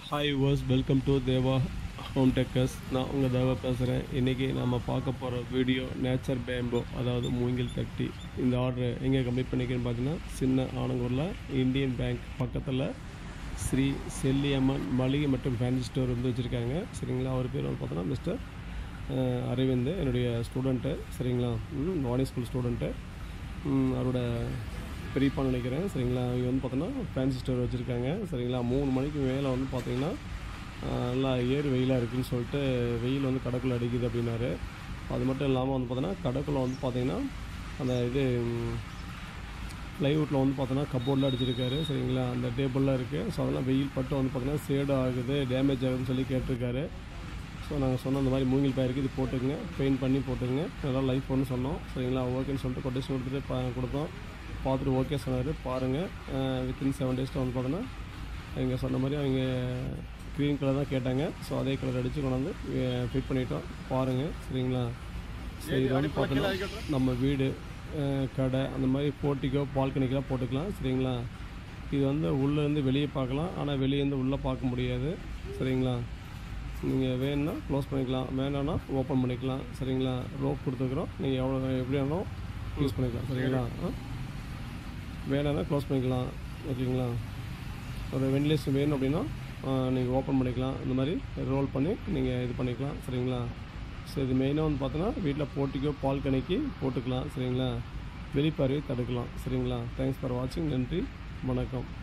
Hi வாஸ் welcome to Deva home deckers நான் உங்கள் தேவா பேசுகிறேன் இன்றைக்கி நம்ம பார்க்க போகிற வீடியோ நேச்சர் பேம்போ அதாவது மூங்கில் தட்டி இந்த ஆர்டர் எங்கே கம்ப்ளீட் பண்ணிக்கிறேன்னு பார்த்தீங்கன்னா சின்ன ஆனங்கூரில் இந்தியன் பேங்க் பக்கத்தில் ஸ்ரீ செல்லியம்மன் மளிகை மற்றும் ஃபேன்சி ஸ்டோர் வந்து வச்சுருக்காங்க சரிங்களா அவர் பேர் வந்து பார்த்தோன்னா மிஸ்டர் அஹ், அரவிந்த் என்னுடைய ஸ்டூடெண்ட்டு சரிங்களா ம், வாணி ஸ்கூல் ஸ்டூடெண்ட்டு ம், அவரோட பெரியப்பான்னு நினைக்கிறேன் சரிங்களா இங்கே வந்து பார்த்தோன்னா ஃபேன்சி ஸ்டோர் வச்சுருக்காங்க சரிங்களா மூணு மணிக்கு மேலே வந்து பார்த்தீங்கன்னா ஆஹ், நல்லா ஏறு வெயிலாக இருக்குன்னு சொல்லிட்டு வெயில் வந்து கடைக்குள்ளே அடிக்குது அப்படின்னாரு அது மட்டும் இல்லாமல் வந்து பார்த்தோன்னா கடைக்குள்ளே வந்து பார்த்தீங்கன்னா அந்த இது ப்ளைவுட்டில் வந்து பார்த்தோன்னா கப்போர்டில் அடிச்சிருக்காரு சரிங்களா அந்த டேபிளில் இருக்குது ஸோ அதெல்லாம் வெயில் பட்டு வந்து பார்த்தீங்கன்னா சேடு ஆகுது டேமேஜ் ஆகுதுன்னு சொல்லி கேட்டிருக்காரு ஸோ நாங்கள் சொன்ன அந்த மாதிரி மூங்கில் பயிருக்கு இது போட்டுக்குங்க பெயிண்ட் பண்ணி போட்டுக்குங்க நல்லா லைஃப் ஒன்று சொன்னோம் சரிங்களா ஓகேன்னு சொல்லிட்டு கொட்டேஷன் கொடுத்துட்டு பா கொடுத்தோம் பார்த்துட்டு ஓகே சொன்னார் பாருங்கள் வித்தின் செவன் டேஸில் வந்து பார்த்தோன்னா இங்கே சொன்ன மாதிரி அவங்க க்ரீன் கலர் தான் கேட்டாங்க ஸோ அதே கலர் அடித்து கொண்டாந்து ஃபிட் பண்ணிட்டோம் பாருங்கள் சரிங்களா சரி இது வந்து பார்த்தோன்னா நம்ம வீடு அஹ், கடை அந்த மாதிரி போட்டிக்கோ பால்கனிக்கெலாம் போட்டுக்கலாம் சரிங்களா இது வந்து உள்ளேருந்து வெளியே பார்க்கலாம் ஆனால் வெளியேருந்து உள்ளே பார்க்க முடியாது சரிங்களா நீங்கள் வேணும்னா க்ளோஸ் பண்ணிக்கலாம் வேணாம்னா ஓப்பன் பண்ணிக்கலாம் சரிங்களா ரோப் கொடுத்துருக்குறோம் நீங்கள் எவ்வளோ எப்படி வேணாலும் யூஸ் பண்ணிக்கலாம் சரிங்களா ஆ? வேணாம்னா க்ளோஸ் பண்ணிக்கலாம் ஓகேங்களா ஒரு வென்டிலேஷன் வேணும் அப்படின்னா நீங்கள் ஓப்பன் பண்ணிக்கலாம் இந்த மாதிரி ரோல் பண்ணி நீங்கள் இது பண்ணிக்கலாம் சரிங்களா ஸோ இது மெயினாக வந்து பார்த்தோன்னா வீட்டில் போட்டிக்கோ பால் கணிக்கு போட்டுக்கலாம் சரிங்களா வெளிப்பார்வை தடுக்கலாம் சரிங்களா தேங்க்ஸ் ஃபார் வாட்சிங் நன்றி வணக்கம்